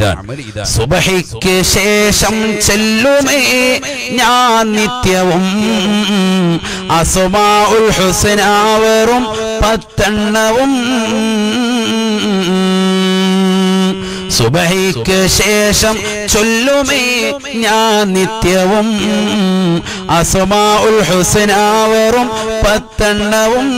ഇതാണ് സുബഹിക്ക് ശേഷം ചെല്ലുമേ ഞാൻ നിത്യവും അസുമാ ഉൽ ഹുസനാവറും പത്തെണ്ണവും സുബഹിക്ക് ശേഷം ചൊല്ലുമേ ഞാൻ നിത്യവും അസുമാ ഉൽ ഹുസനാവറും പത്തെണ്ണവും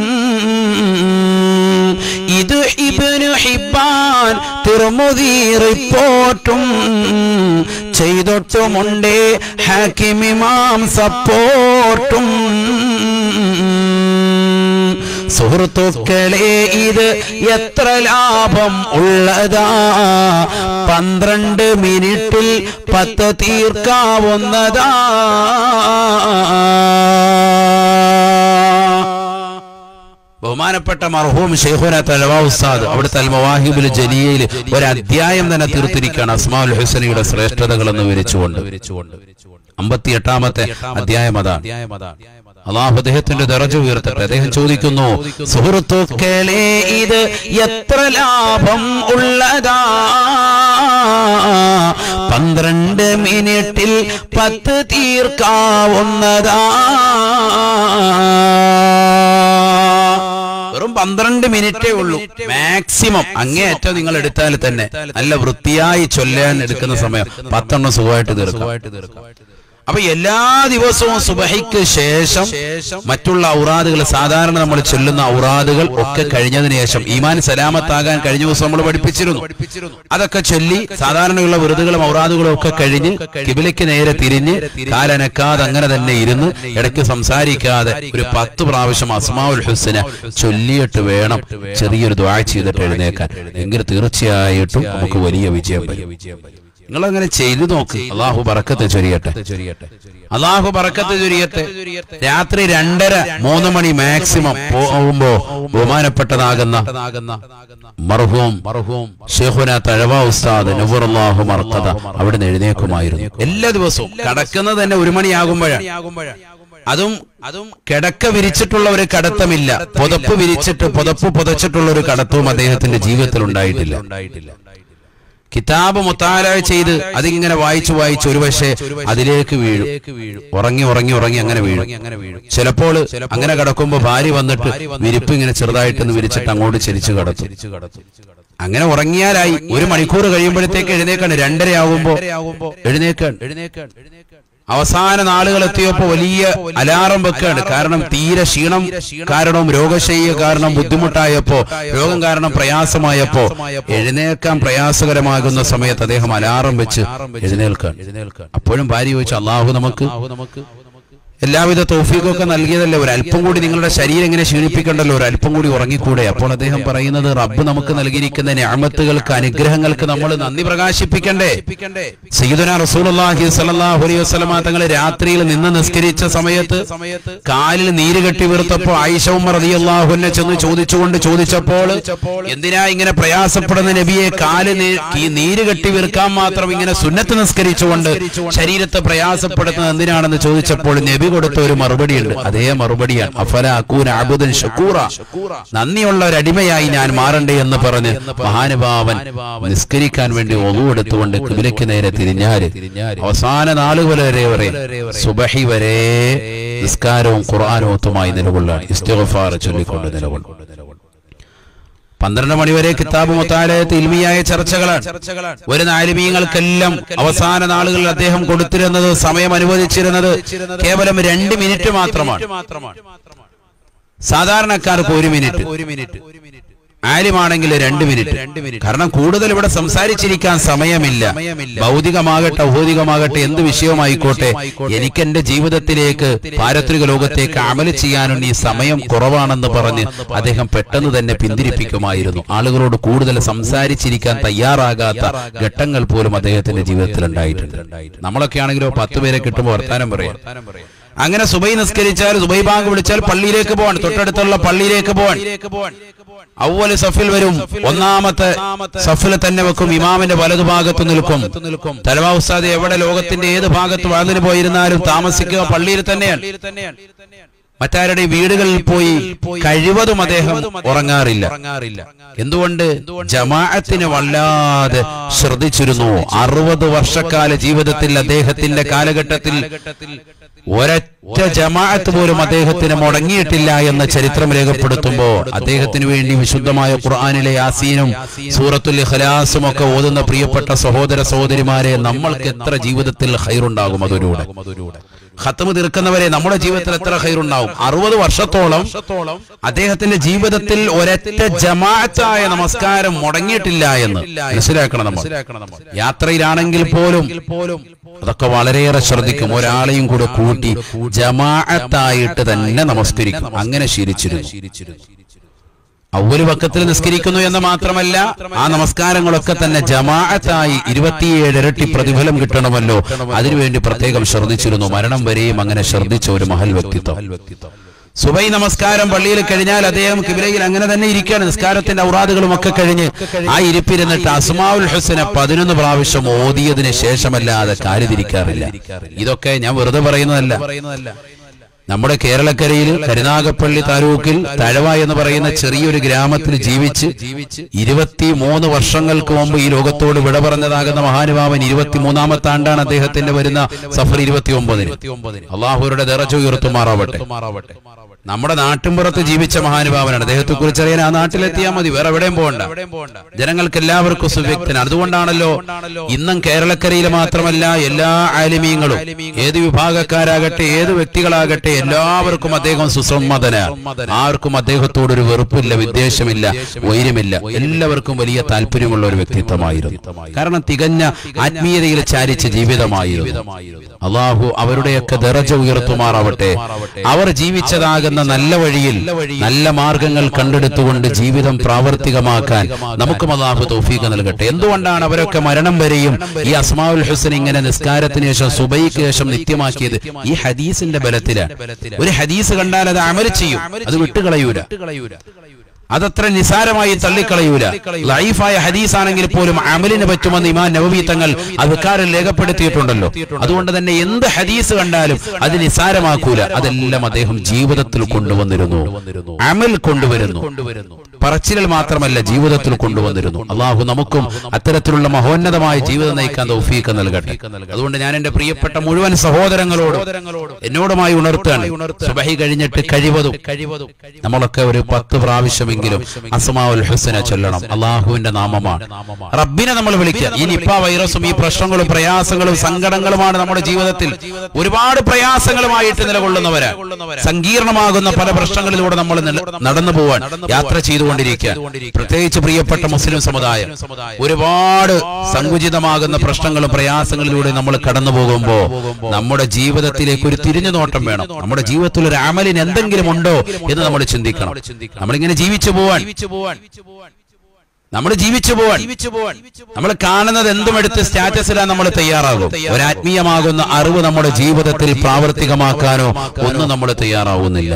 ഇത് ഇബ്നു ഹിബ്ബാൻ തിരുമുതി റിപ്പോർട്ടും ചെയ്തൊട്ടുമുണ്ടേ ഹാക്കിമിമാം സപ്പോർട്ടും സുഹൃത്തുക്കളെ ഇത് എത്ര ലാഭം ഉള്ളതാ പന്ത്രണ്ട് മിനിറ്റിൽ പത്ത് തീർക്കാവുന്നതാ ബഹുമാനപ്പെട്ട മർഹൂം ഷെയ്ഖുന തലവാ ഉസ്താദ് അവിടുത്തെ അൽമവാഹിബുൽ ജലിയയിൽ ഒരു അധ്യായം തന്നെ തീർത്തിരിക്കുകയാണ് അസ്മാഉൽ ഹുസനയുടെ ശ്രേഷ്ഠതകൾ എന്ന് വിവരിച്ചുകൊണ്ട് അമ്പത്തി എട്ടാമത്തെ അധ്യായം അതാണ് അള്ളാഹു അദ്ദേഹത്തിന്റെ ദറജ ഉയർത്തട്ടെ അദ്ദേഹം ചോദിക്കുന്നു സുഹൃത്തുക്കളെ ഇത് എത്ര ലാഭം ഉള്ളതാ പന്ത്രണ്ട് മിനിറ്റിൽ പത്ത് തീർക്കാവുന്നതാ വെറും പന്ത്രണ്ട് മിനിറ്റേ ഉള്ളൂ മാക്സിമം അങ്ങേയറ്റം നിങ്ങൾ എടുത്താൽ തന്നെ നല്ല വൃത്തിയായി ചൊല്ലാൻ എടുക്കുന്ന സമയം പത്തെണ്ണം സുഖമായിട്ട് തീർക്കാം അപ്പൊ എല്ലാ ദിവസവും സുബഹിക്ക് ശേഷം മറ്റുള്ള ഔറാദുകൾ സാധാരണ നമ്മൾ ചൊല്ലുന്ന ഔറാദുകൾ ഒക്കെ കഴിഞ്ഞതിന് ശേഷം ഈമാൻ സലാമത്താകാൻ കഴിഞ്ഞ ദിവസം നമ്മൾ പഠിപ്പിച്ചിരുന്നു അതൊക്കെ ചൊല്ലി സാധാരണയുള്ള വെറുതുകളും ഔറാദുകളും ഒക്കെ കഴിഞ്ഞ് കിബിലയ്ക്ക് നേരെ തിരിഞ്ഞ് കാലനക്കാതെ അങ്ങനെ തന്നെ ഇരുന്ന് ഇടയ്ക്ക് സംസാരിക്കാതെ ഒരു പത്ത് പ്രാവശ്യം അസ്മാവുൽ ഹുസിനെ ചൊല്ലിയിട്ട് വേണം ചെറിയൊരു ദ്വാ ചെയ്തിട്ട് എഴുന്നേക്കാൻ എങ്കിൽ തീർച്ചയായിട്ടും നമുക്ക് വലിയ വിജയം വരും നിങ്ങൾ അങ്ങനെ ചെയ്തു നോക്ക് അള്ളാഹു ബറക്കത്ത് ചൊരിയട്ടെ അള്ളാഹു ബറക്കത്ത് ചൊരിയട്ടെ രാത്രി രണ്ടര മൂന്ന് മണി മാക്സിമം പോകുമ്പോ ബഹുമാനപ്പെട്ടതാകുന്ന മർഹൂം മർഹൂം ഷെഹുന തഴവ ഉസ്താദ് നബുറല്ലാഹു മർക്കത അവിടെ നിന്ന് എഴുന്നേക്കുമായിരുന്നു എല്ലാ ദിവസവും കടക്കുന്നത് തന്നെ ഒരു മണിയാകുമ്പോഴാണ് അതും അതും കിടക്ക വിരിച്ചിട്ടുള്ള ഒരു കടത്തമില്ല പുതപ്പ് വിരിച്ചിട്ട് പുതപ്പ് പുതച്ചിട്ടുള്ള ഒരു കടത്തവും അദ്ദേഹത്തിന്റെ ജീവിതത്തിൽ ഉണ്ടായിട്ടില്ല കിതാബ് മുത്താല ചെയ്ത് അതിങ്ങനെ വായിച്ചു വായിച്ച് ഒരു പക്ഷേ അതിലേക്ക് വീഴും ഉറങ്ങി ഉറങ്ങി ഉറങ്ങി അങ്ങനെ വീഴും ചിലപ്പോൾ അങ്ങനെ കിടക്കുമ്പോ ഭാര്യ വന്നിട്ട് വിരിപ്പ് ഇങ്ങനെ ചെറുതായിട്ടൊന്ന് വിരിച്ചിട്ട് അങ്ങോട്ട് ചരിച്ചു കടത്തും അങ്ങനെ ഉറങ്ങിയാലായി ഒരു മണിക്കൂർ കഴിയുമ്പോഴത്തേക്ക് എഴുന്നേക്കാണ് രണ്ടര ആകുമ്പോ എഴുന്നേക്കാൻ എഴുന്നേക്കാൻ അവസാന നാളുകൾ എത്തിയപ്പോ വലിയ അലാറം വെക്കാണ് കാരണം തീരെ ക്ഷീണം കാരണവും രോഗശയ്യ കാരണം ബുദ്ധിമുട്ടായപ്പോ രോഗം കാരണം പ്രയാസമായപ്പോ എഴുന്നേൽക്കാൻ പ്രയാസകരമാകുന്ന സമയത്ത് അദ്ദേഹം അലാറം വെച്ച് എഴുന്നേൽക്കാൻ അപ്പോഴും ഭാര്യ ചോദിച്ചു അള്ളാഹു നമുക്ക് എല്ലാവിധ തോഫീക്കൊക്കെ നൽകിയതല്ലേ ഒരു അല്പം കൂടി നിങ്ങളുടെ ശരീരം ഇങ്ങനെ ക്ഷീണിപ്പിക്കണ്ടല്ലോ ഒരു അല്പം കൂടി ഉറങ്ങിക്കൂടെ അപ്പോൾ അദ്ദേഹം പറയുന്നത് റബ്ബ് നമുക്ക് നൽകിയിരിക്കുന്ന ഞാമത്തുകൾക്ക് അനുഗ്രഹങ്ങൾക്ക് നമ്മൾ നന്ദി പ്രകാശിപ്പിക്കണ്ടേ സയ്യിദുന റസൂലുള്ളാഹി സ്വല്ലല്ലാഹു അലൈഹി വസല്ലമ തങ്ങൾ രാത്രിയിൽ നിന്ന് നിസ്കരിച്ച സമയത്ത് കാലിൽ നീര് കെട്ടി വീർത്തപ്പോൾ ആയിഷ ഉമ്മർ റളിയല്ലാഹുവിനെ ചെന്ന് ചോദിച്ചുകൊണ്ട് ചോദിച്ചപ്പോൾ എന്തിനാ ഇങ്ങനെ പ്രയാസപ്പെടുന്ന നബിയെ കാല് നീ- ഈ നീര് കെട്ടി വീർക്കാൻ മാത്രം ഇങ്ങനെ സുന്നത്ത് നിസ്കരിച്ചുകൊണ്ട് ശരീരത്തെ പ്രയാസപ്പെടുത്തുന്നത് എന്തിനാണെന്ന് ചോദിച്ചപ്പോൾ നബി കൊടുത്ത ഒരു മറുപടിയുണ്ട് അതേ മറുപടിയാണ് അഫല അക്കൂൻ അബുദൻ ഷക്കൂറ നന്ദിയുള്ള ഒരു അടിമയായി ഞാൻ മാറണ്ടേ എന്ന് പറഞ്ഞ് മഹാനുഭാവൻ നിസ്കരിക്കാൻ വേണ്ടി ഒതു എടുത്തുകൊണ്ട് കിബിലയ്ക്ക് നേരെ തിരിഞ്ഞാല് അവസാന നാളുകൾ വരെ വരെ സുബഹി വരെ നിസ്കാരവും ഖുർആാനോത്തുമായി നിലകൊള്ളാൻ ഇസ്തിഗ്ഫാർ ചൊല്ലിക്കൊണ്ട് നിലകൊള്ളും പന്ത്രണ്ട് മണിവരെ കിതാബ് മുത്താലയത്ത് ഇൽമിയായ ചർച്ചകളാണ് ഒരു നാലിമീങ്ങൾക്കെല്ലാം അവസാന നാളുകളിൽ അദ്ദേഹം കൊടുത്തിരുന്നത് സമയം അനുവദിച്ചിരുന്നത് കേവലം രണ്ട് മിനിറ്റ് മാത്രമാണ് സാധാരണക്കാർക്ക് ഒരു മിനിറ്റ് ഒരു മിനിറ്റ് ആലിമാണെങ്കിൽ രണ്ട് മിനിറ്റ് കാരണം കൂടുതൽ ഇവിടെ സംസാരിച്ചിരിക്കാൻ സമയമില്ല ഭൗതികമാകട്ടെ ഭൗതികമാകട്ടെ എന്ത് വിഷയമായിക്കോട്ടെ എനിക്ക് എന്റെ ജീവിതത്തിലേക്ക് പാരത്രിക ലോകത്തേക്ക് അമല് ചെയ്യാനും ഈ സമയം കുറവാണെന്ന് പറഞ്ഞ് അദ്ദേഹം പെട്ടെന്ന് തന്നെ പിന്തിരിപ്പിക്കുമായിരുന്നു ആളുകളോട് കൂടുതൽ സംസാരിച്ചിരിക്കാൻ തയ്യാറാകാത്ത ഘട്ടങ്ങൾ പോലും അദ്ദേഹത്തിന്റെ ജീവിതത്തിൽ ഉണ്ടായിട്ടുണ്ട് നമ്മളൊക്കെ ആണെങ്കിലോ പത്ത് പേരെ കിട്ടുമ്പോൾ വർത്താനം പറയാം അങ്ങനെ സുബൈ നിസ്കരിച്ചാൽ സുബൈ ബാങ്ക് വിളിച്ചാൽ പള്ളിയിലേക്ക് പോവാൻ തൊട്ടടുത്തുള്ള പള്ളിയിലേക്ക് പോവാൻ ഔവല് സഫിൽ വരും ഒന്നാമത്തെ സഫിൽ തന്നെ വെക്കും ഇമാമിന്റെ വലതുഭാഗത്ത് നിൽക്കും തലവാ ഉസ്താദ് എവിടെ ലോകത്തിന്റെ ഏത് ഭാഗത്ത് വാതിന് പോയിരുന്നാലും താമസിക്കുക പള്ളിയിൽ തന്നെയാണ് മറ്റാരുടെ വീടുകളിൽ പോയി കഴിവതും അദ്ദേഹം ഉറങ്ങാറില്ല എന്തുകൊണ്ട് ജമാഅത്തിനെ വല്ലാതെ ശ്രദ്ധിച്ചിരുന്നു അറുപത് വർഷക്കാല ജീവിതത്തിൽ അദ്ദേഹത്തിന്റെ കാലഘട്ടത്തിൽ ഒരൊറ്റ ജമാഅത്ത് പോലും അദ്ദേഹത്തിന് മുടങ്ങിയിട്ടില്ല എന്ന ചരിത്രം രേഖപ്പെടുത്തുമ്പോൾ അദ്ദേഹത്തിന് വേണ്ടി വിശുദ്ധമായ ഖുർആാനിലെ യാസീനും സൂറത്തുൽ ഇഖ്ലാസും ഒക്കെ ഓതുന്ന പ്രിയപ്പെട്ട സഹോദര സഹോദരിമാരെ നമ്മൾക്ക് എത്ര ജീവിതത്തിൽ ഹൈറുണ്ടാകും അതിലൂടെ ഖത്തമ് തീർക്കുന്നവരെ നമ്മുടെ ജീവിതത്തിൽ എത്ര ഹൈറുണ്ടാവും അറുപത് വർഷത്തോളം അദ്ദേഹത്തിന്റെ ജീവിതത്തിൽ ഒരൊറ്റ ജമാഅത്തായ നമസ്കാരം മുടങ്ങിയിട്ടില്ല എന്ന് മനസ്സിലാക്കണം നമ്മൾ യാത്രയിലാണെങ്കിൽ പോലും അതൊക്കെ വളരെയേറെ ശ്രദ്ധിക്കും ഒരാളെയും കൂടെ കൂട്ടി ജമാഅത്തായിട്ട് തന്നെ നമസ്കരിക്കും അങ്ങനെ ശീലിച്ചിരുന്നു അവര് പക്കത്തിൽ നിസ്കരിക്കുന്നു എന്ന് മാത്രമല്ല ആ നമസ്കാരങ്ങളൊക്കെ തന്നെ ജമാഅത്തായി ഇരുപത്തിയേഴ് ഇരട്ടി പ്രതിഫലം കിട്ടണമല്ലോ അതിനുവേണ്ടി പ്രത്യേകം ശ്രദ്ധിച്ചിരുന്നു മരണം വരെയും അങ്ങനെ ശ്രദ്ധിച്ച ഒരു മഹൽ വ്യക്തിത്വം സുബൈ നമസ്കാരം പള്ളിയിൽ കഴിഞ്ഞാൽ അദ്ദേഹം കിബിലയിൽ അങ്ങനെ തന്നെ ഇരിക്കുകയാണ് നിസ്കാരത്തിന്റെ ഔറാദുകളും ഒക്കെ കഴിഞ്ഞ് ആ ഇരിപ്പിരുന്നിട്ട് അസ്മാവുൽ ഹുസനെ പതിനൊന്ന് പ്രാവശ്യം ഓതിയതിന് ശേഷമല്ലാതെ കാര്യതിരിക്കാറില്ല ഇതൊക്കെ ഞാൻ വെറുതെ പറയുന്നതല്ല നമ്മുടെ കേരളക്കരയിൽ കരുനാഗപ്പള്ളി താലൂക്കിൽ തഴവ എന്ന് പറയുന്ന ചെറിയൊരു ഗ്രാമത്തിൽ ജീവിച്ച് ഇരുപത്തി മൂന്ന് വർഷങ്ങൾക്ക് മുമ്പ് ഈ ലോകത്തോട് വിട പറഞ്ഞതാകുന്ന മഹാനുഭാവൻ ഇരുപത്തിമൂന്നാമത്തെ ആണ്ടാണ് അദ്ദേഹത്തിന്റെ വരുന്ന സഫർ ഇരുപത്തി ഒമ്പതിന് അള്ളാഹുരുടെ ദറച്ച ഉയർത്തുമാറാവട്ടെ നമ്മുടെ നാട്ടിൻപുറത്ത് ജീവിച്ച മഹാനുഭാവനാണ് അദ്ദേഹത്തെ കുറിച്ച് അറിയാൻ ആ നാട്ടിലെത്തിയാൽ മതി വേറെ എവിടെയും പോകണ്ട ജനങ്ങൾക്ക് എല്ലാവർക്കും സുവ്യക്തനാണ് അതുകൊണ്ടാണല്ലോ ഇന്നും കേരളക്കരയിൽ മാത്രമല്ല എല്ലാ ആലിമീങ്ങളും ഏത് വിഭാഗക്കാരാകട്ടെ ഏത് വ്യക്തികളാകട്ടെ എല്ലാവർക്കും അദ്ദേഹം സുസമ്മതനാണ് ആർക്കും അദ്ദേഹത്തോടൊരു വെറുപ്പില്ല വിദ്വേഷമില്ല വൈര്യമില്ല എല്ലാവർക്കും വലിയ താല്പര്യമുള്ള ഒരു വ്യക്തിത്വമായിരുന്നു കാരണം തികഞ്ഞ ആത്മീയതയിൽ ചാരിച്ച ജീവിതമായിരുന്നു അള്ളാഹു അവരുടെയൊക്കെ ദറജ ഉയർത്തുമാറാവട്ടെ അവർ ജീവിച്ചതാകുന്ന നല്ല വഴിയിൽ നല്ല മാർഗങ്ങൾ കണ്ടെടുത്തുകൊണ്ട് ജീവിതം പ്രാവർത്തികമാക്കാൻ നമുക്കും അള്ളാഹു തൗഫീഖ് നൽകട്ടെ എന്തുകൊണ്ടാണ് അവരൊക്കെ മരണം വരെയും ഈ അസ്മാഉൽ ഹുസൻ ഇങ്ങനെ നിസ്കാരത്തിന് ശേഷം സുബൈക്ക് ശേഷം നിത്യമാക്കിയത് ഈ ഹദീസിന്റെ ബലത്തിലാണ് ഒരു ഹദീസ് കണ്ടാൽ അത് അമൽ ചെയ്യും അത് വിട്ടുകളയൂല അതത്ര നിസാരമായി തള്ളിക്കളയൂല ലൈഫായ ഹദീസ് ആണെങ്കിൽ പോലും അമലിന് പറ്റുമെന്ന് ഇമാൻ നവവി തങ്ങൾ അധികാരം രേഖപ്പെടുത്തിയിട്ടുണ്ടല്ലോ അതുകൊണ്ട് തന്നെ എന്ത് ഹദീസ് കണ്ടാലും അത് നിസാരമാക്കൂല അതെല്ലാം അദ്ദേഹം ജീവിതത്തിൽ കൊണ്ടുവന്നിരുന്നു അമൽ കൊണ്ടുവരുന്നു പറച്ചിൽ മാത്രമല്ല ജീവിതത്തിൽ കൊണ്ടുവന്നിരുന്നു അള്ളാഹു നമുക്കും അത്തരത്തിലുള്ള മഹോന്നതമായ ജീവിതം നയിക്കാൻ തൗഫീഖ് നൽകട്ടെ അതുകൊണ്ട് ഞാൻ എന്റെ പ്രിയപ്പെട്ട മുഴുവൻ സഹോദരങ്ങളോട് എന്നോടുമായി ഉണർത്തുകയാണ് സുബഹി കഴിഞ്ഞിട്ട് കഴിവതും നമ്മളൊക്കെ ഒരു പത്ത് പ്രാവശ്യമെങ്കിലും അസ്മാഉൽ ഹുസന ചൊല്ലണം അള്ളാഹുവിന്റെ നാമമാണ് റബ്ബിനെ നമ്മൾ വിളിക്കുക ഈ നിപ്പ വൈറസും ഈ പ്രശ്നങ്ങളും പ്രയാസങ്ങളും സങ്കടങ്ങളുമാണ് നമ്മുടെ ജീവിതത്തിൽ ഒരുപാട് പ്രയാസങ്ങളുമായിട്ട് നിലകൊള്ളുന്നവര് സങ്കീർണമാകുന്ന പല പ്രശ്നങ്ങളിലൂടെ നമ്മൾ നില- നടന്നു പോവാൻ യാത്ര ചെയ്തുകൊണ്ടിരിക്കുക പ്രത്യേകിച്ച് പ്രിയപ്പെട്ട മുസ്ലിം സമുദായം ഒരുപാട് സങ്കുചിതമാകുന്ന പ്രശ്നങ്ങളും പ്രയാസങ്ങളിലൂടെ നമ്മൾ കടന്നു പോകുമ്പോ നമ്മുടെ ജീവിതത്തിലേക്ക് ഒരു തിരിഞ്ഞു നോട്ടം വേണം നമ്മുടെ ജീവിതത്തിൽ ഒരു അമലിന് എന്തെങ്കിലും ഉണ്ടോ എന്ന് നമ്മൾ ചിന്തിക്കണം നമ്മളിങ്ങനെ ജീവിച്ചു പോവാൻ നമ്മൾ ജീവിച്ചു പോവാൻ നമ്മൾ കാണുന്നത് എന്തും എടുത്ത് സ്റ്റാറ്റസിലാൻ നമ്മൾ തയ്യാറാകും ഒരു ആത്മീയമാകുന്ന അറിവ് നമ്മുടെ ജീവിതത്തിൽ പ്രാവർത്തികമാക്കാനോ ഒന്നും നമ്മൾ തയ്യാറാവുന്നില്ല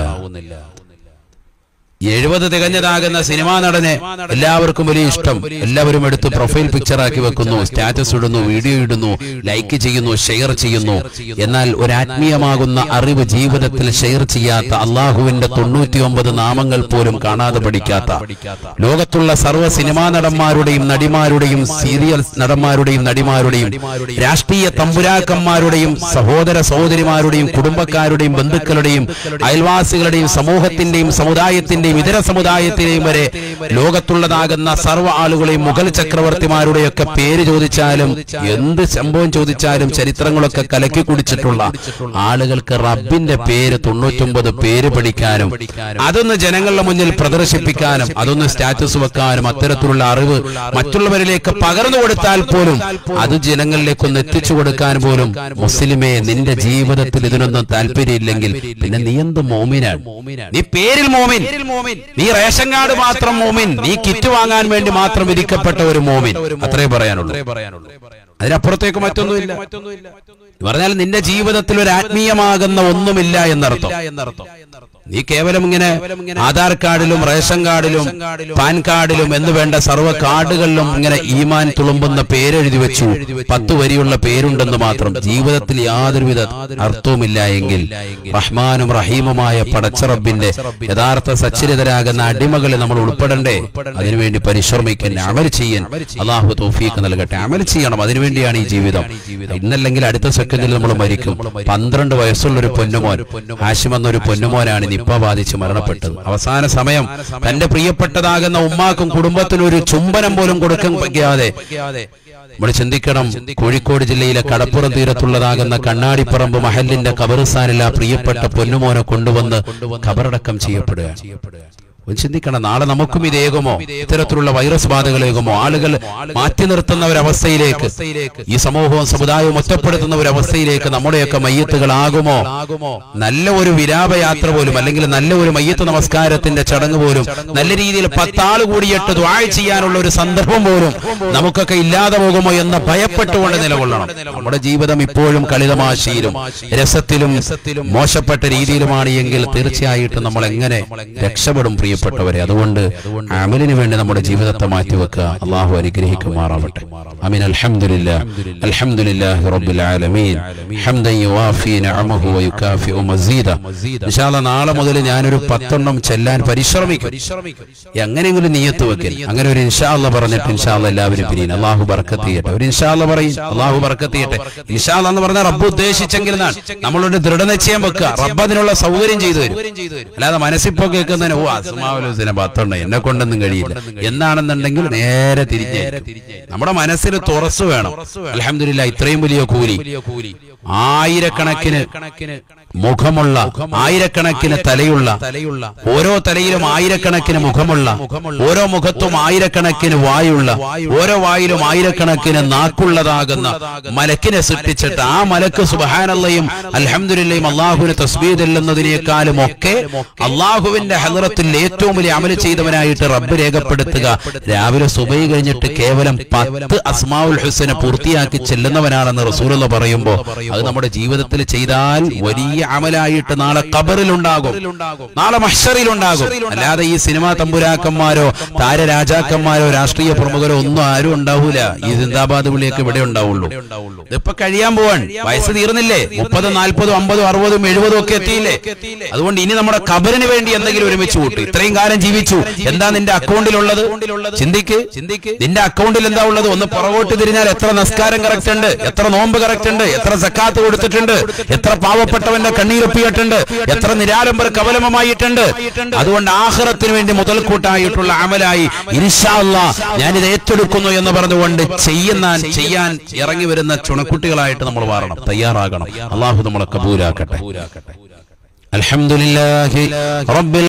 എഴുപത് തികഞ്ഞതാകുന്ന സിനിമാ നടനെ എല്ലാവർക്കും വലിയ ഇഷ്ടം എല്ലാവരും എടുത്ത് പ്രൊഫൈൽ പിക്ചർ ആക്കി വെക്കുന്നു സ്റ്റാറ്റസ് ഇടുന്നു വീഡിയോ ഇടുന്നു ലൈക്ക് ചെയ്യുന്നു ഷെയർ ചെയ്യുന്നു എന്നാൽ ഒരു ആത്മീയമാകുന്ന അറിവ് ജീവിതത്തിൽ ഷെയർ ചെയ്യാത്ത അള്ളാഹുവിന്റെ തൊണ്ണൂറ്റി ഒമ്പത് നാമങ്ങൾ പോലും കാണാതെ പഠിക്കാത്ത ലോകത്തുള്ള സർവ്വ സിനിമാ നടന്മാരുടെയും നടിമാരുടെയും സീരിയൽ നടന്മാരുടെയും നടിമാരുടെയും രാഷ്ട്രീയ തമ്പുരാക്കന്മാരുടെയും സഹോദര സഹോദരിമാരുടെയും കുടുംബക്കാരുടെയും ബന്ധുക്കളുടെയും അയൽവാസികളുടെയും സമൂഹത്തിന്റെയും സമുദായത്തിന്റെയും ഇതര സമുദായത്തിന്റെയും വരെ ലോകത്തുള്ളതാകുന്ന സർവ്വ ആളുകളെയും മുഗൾ ചക്രവർത്തിമാരുടെയൊക്കെ പേര് ചോദിച്ചാലും എന്ത് സംഭവം ചോദിച്ചാലും ചരിത്രങ്ങളൊക്കെ കലക്കി കുടിച്ചിട്ടുള്ള ആളുകൾക്ക് റബ്ബിന്റെ പേര് തൊണ്ണൂറ്റൊമ്പത് പേര് പഠിക്കാനും അതൊന്ന് ജനങ്ങളുടെ മുന്നിൽ പ്രദർശിപ്പിക്കാനും അതൊന്ന് സ്റ്റാറ്റസ് വെക്കാനും അത്തരത്തിലുള്ള അറിവ് മറ്റുള്ളവരിലേക്ക് പകർന്നു കൊടുത്താൽ പോലും അത് ജനങ്ങളിലേക്കൊന്ന് എത്തിച്ചു കൊടുക്കാൻ പോലും മുസ്ലിമേ നിന്റെ ജീവിതത്തിൽ ഇതിനൊന്നും താല്പര്യമില്ലെങ്കിൽ പിന്നെ നീ എന്ത് മോമിനാണ് നീ പേരിൽ മോമിൻ നീ റേഷൻ കാർഡ് മാത്രം മോമിൻ നീ കിറ്റ് വാങ്ങാൻ വേണ്ടി മാത്രം വിധിക്കപ്പെട്ട ഒരു മോമിൻ അത്രേ പറയാനുള്ളൂ അതിനപ്പുറത്തേക്ക് മറ്റൊന്നുമില്ല എന്ന് പറഞ്ഞാൽ നിന്റെ ജീവിതത്തിൽ ഒരു ആത്മീയമാകുന്ന ഒന്നുമില്ല എന്നർത്ഥം നീ കേവലം ഇങ്ങനെ ആധാർ കാർഡിലും റേഷൻ കാർഡിലും പാൻ കാർഡിലും എന്ന് വേണ്ട സർവ്വ കാർഡുകളിലും ഇങ്ങനെ ഈമാൻ തുളുമ്പുന്ന പേരെഴുതി വെച്ചു പത്ത് വരിയുള്ള പേരുണ്ടെന്ന് മാത്രം ജീവിതത്തിൽ യാതൊരുവിധ അർത്ഥവുമില്ല എങ്കിൽ റഹ്മാനും റഹീമുമായ പടച്ചറബിന്റെ യഥാർത്ഥ സച്ചരിതരാകുന്ന അടിമകളെ നമ്മൾ ഉൾപ്പെടണ്ടേ അതിനുവേണ്ടി പരിശ്രമിക്കാൻ അമൽ ചെയ്യാൻ അള്ളാഹു തോഫീക്ക് നൽകട്ടെ അമൽ ചെയ്യണം അതിനുവേണ്ടിയാണ് ഈ ജീവിതം ഇന്നല്ലെങ്കിൽ അടുത്ത സെക്കൻഡിൽ നമ്മൾ മരിക്കും പന്ത്രണ്ട് വയസ്സുള്ള ഒരു പൊന്നുമോൻ ഹാഷിം എന്നൊരു പൊന്നുമോനാണ് നിപ്പ ബാധിച്ച് മരണപ്പെട്ടത് അവസാന സമയം തന്റെ പ്രിയപ്പെട്ടതാകുന്ന ഉമ്മാക്കും കുടുംബത്തിനും ഒരു ചുംബനം പോലും കൊടുക്കാൻ വയ്ക്കാതെ നമ്മൾ ചിന്തിക്കണം കോഴിക്കോട് ജില്ലയിലെ കടപ്പുറം തീരത്തുള്ളതാകുന്ന കണ്ണാടിപ്പറമ്പ് മഹലിന്റെ കബറിസ്ഥാനിൽ ആ പ്രിയപ്പെട്ട പൊന്നുമോനെ കൊണ്ടുവന്ന് കബറടക്കം ചെയ്യപ്പെടുകയാണ് ഒന്ന് ചിന്തിക്കണം നാളെ നമുക്കും ഇതേകുമോ ഇത്തരത്തിലുള്ള വൈറസ് ബാധകളേകുമോ ആളുകൾ മാറ്റി നിർത്തുന്ന ഒരവസ്ഥയിലേക്ക് ഈ സമൂഹവും സമുദായവും ഒറ്റപ്പെടുത്തുന്ന ഒരവസ്ഥയിലേക്ക് നമ്മുടെയൊക്കെ മയ്യത്തുകളാകുമോ നല്ല ഒരു വിലാപയാത്ര പോലും അല്ലെങ്കിൽ നല്ല ഒരു മയ്യത്ത് നമസ്കാരത്തിന്റെ ചടങ്ങ് പോലും നല്ല രീതിയിൽ പത്താള് കൂടിയിട്ട് ദ്വാഴ ചെയ്യാനുള്ള ഒരു സന്ദർഭം പോലും നമുക്കൊക്കെ ഇല്ലാതെ പോകുമോ എന്ന് ഭയപ്പെട്ടുകൊണ്ട് നിലകൊള്ളണം നമ്മുടെ ജീവിതം ഇപ്പോഴും കളിതമാശയിലും രസത്തിലും മോശപ്പെട്ട രീതിയിലുമാണ് എങ്കിൽ തീർച്ചയായിട്ടും നമ്മൾ എങ്ങനെ രക്ഷപ്പെടും പ്രിയപ്പെട്ടവരെ അതുകൊണ്ട് അമലിന് വേണ്ടി നമ്മുടെ ജീവിതത്തെ മാറ്റിവെക്കുക അള്ളാഹു അനുഗ്രഹിക്കുമാറാവട്ടെ അമീൻ അൽഹംദുലില്ലാ അൽഹംദുലില്ലാഹി റബ്ബിൽ ആലമീൻ ഹംദൻ യുവാഫി നിഅമഹു വയുകാഫിഉ മസീദ ഇൻഷാ അല്ലാഹ് നാളെ മുതൽ ഞാനൊരു പത്തെണ്ണം ചെല്ലാൻ പരിശ്രമിക്കും എങ്ങനെയെങ്കിലും നിയത്ത് വെക്കൽ അങ്ങനെ ഒരു ഇൻഷാ അല്ലാഹ് പറഞ്ഞിട്ട് ഇൻഷാ അല്ലാഹ് എല്ലാവരും പിരിയും അള്ളാഹു ബർക്കത്ത് ചെയ്യട്ടെ ഒരു ഇൻഷാ അല്ലാഹ് പറയും അള്ളാഹു ബർക്കത്ത് ചെയ്യട്ടെ ഇൻഷാ അല്ലാഹ് എന്ന് പറഞ്ഞാൽ റബ്ബ് ഉദ്ദേശിച്ചെങ്കിൽ എന്നാണ് നമ്മളൊരു ദൃഢനിശ്ചയം വെക്കുക റബ്ബ് അതിനുള്ള സൗകര്യം ചെയ്തു തരും അല്ലാതെ മനസ്സിപ്പോ കേൾക്കുന്നതിന് ഓ അസ്മാവുലുസിനെ പത്തെണ്ണം എന്നെ കൊണ്ടൊന്നും കഴിയില്ല എന്നാണെന്നുണ്ടെങ്കിൽ നേരെ തിരിഞ്ഞ് നമ്മുടെ മനസ്സിൽ തുറസ് വേണം അലഹമില്ല ഇത്രയും വലിയ കൂലി ആയിരക്കണക്കിന് മുഖമുള്ള ആയിരക്കണക്കിന് തലയുള്ള ഓരോ തലയിലും ആയിരക്കണക്കിന് മുഖമുള്ള ഓരോ മുഖത്തും ആയിരക്കണക്കിന് വായുള്ള ഓരോ വായിലും ആയിരക്കണക്കിന് നാക്കുള്ളതാകുന്ന മലക്കിനെ സൃഷ്ടിച്ചിട്ട് ആ മലക്ക് സുബഹാനല്ലയും അൽഹംദുലില്ലയും അള്ളാഹുവിന് തസ്ബീദ് ചെല്ലുന്നതിനേക്കാളും ഒക്കെ അള്ളാഹുവിന്റെ ഹലറത്തിൽ ഏറ്റവും വലിയ അമല് ചെയ്തവനായിട്ട് റബ്ബ് രേഖപ്പെടുത്തുക രാവിലെ സുബൈ കഴിഞ്ഞിട്ട് കേവലം പത്ത് അസ്മാവുൽ ഹുസനെ പൂർത്തിയാക്കി ചെല്ലുന്നവനാണെന്ന് റസൂലുള്ള പറയുമ്പോ അത് നമ്മുടെ ജീവിതത്തിൽ ചെയ്താൽ വലിയ അമലായിട്ട് നാളെ കബറിലുണ്ടാകും നാളെ മഹ്ഷറിലുണ്ടാകും അല്ലാതെ ഈ സിനിമാ തമ്പുരാക്കന്മാരോ താരരാജാക്കന്മാരോ രാഷ്ട്രീയ പ്രമുഖരോ ഒന്നും ആരും ഉണ്ടാവൂല ഈ സിന്ദാബാദ് വിളിയൊക്കെ ഇവിടെ ഉണ്ടാവുള്ളൂ ഇതിപ്പോ കഴിയാൻ പോവാൻ വയസ്സ് തീർന്നില്ലേ മുപ്പതും നാൽപ്പതും അമ്പതും അറുപതും എഴുപതും ഒക്കെ എത്തിയില്ലേ അതുകൊണ്ട് ഇനി നമ്മുടെ കബറിന് വേണ്ടി എന്തെങ്കിലും ഒരുമിച്ച് കൂട്ടു ഇത്രയും കാലം ജീവിച്ചു എന്താ നിന്റെ അക്കൗണ്ടിലുള്ളത് ചിന്തിക്ക് ചിന്തിക്ക് നിന്റെ അക്കൗണ്ടിൽ എന്താ ഉള്ളത് ഒന്ന് പുറകോട്ട് തിരിഞ്ഞാൽ എത്ര നമസ്കാരം കറക്റ്റ് ഉണ്ട് എത്ര നോമ്പ് കറക്റ്റ് ഉണ്ട് എത്ര സക്കാത്ത് കൊടുത്തിട്ടുണ്ട് എത്ര പാവപ്പെട്ടവന്റെ കണ്ണീരൊപ്പിയിട്ടുണ്ട് എത്ര നിരാലംബർ കവലമമായിട്ടുണ്ട് അതുകൊണ്ട് ആഹ്റത്തിന് വേണ്ടി മുതൽക്കൂട്ടായിട്ടുള്ള അമലായി ഇൻഷാല്ല ഞാനിത് ഏറ്റെടുക്കുന്നു എന്ന് പറഞ്ഞുകൊണ്ട് ചെയ്യുന്ന ചെയ്യാൻ ഇറങ്ങി വരുന്ന ചുണക്കുട്ടികളായിട്ട് നമ്മൾ മാറണം തയ്യാറാകണം അള്ളാഹു നമ്മളെ കബൂലാക്കട്ടെ അൽഹംദുലില്ലാഹി റബ്ബിൽ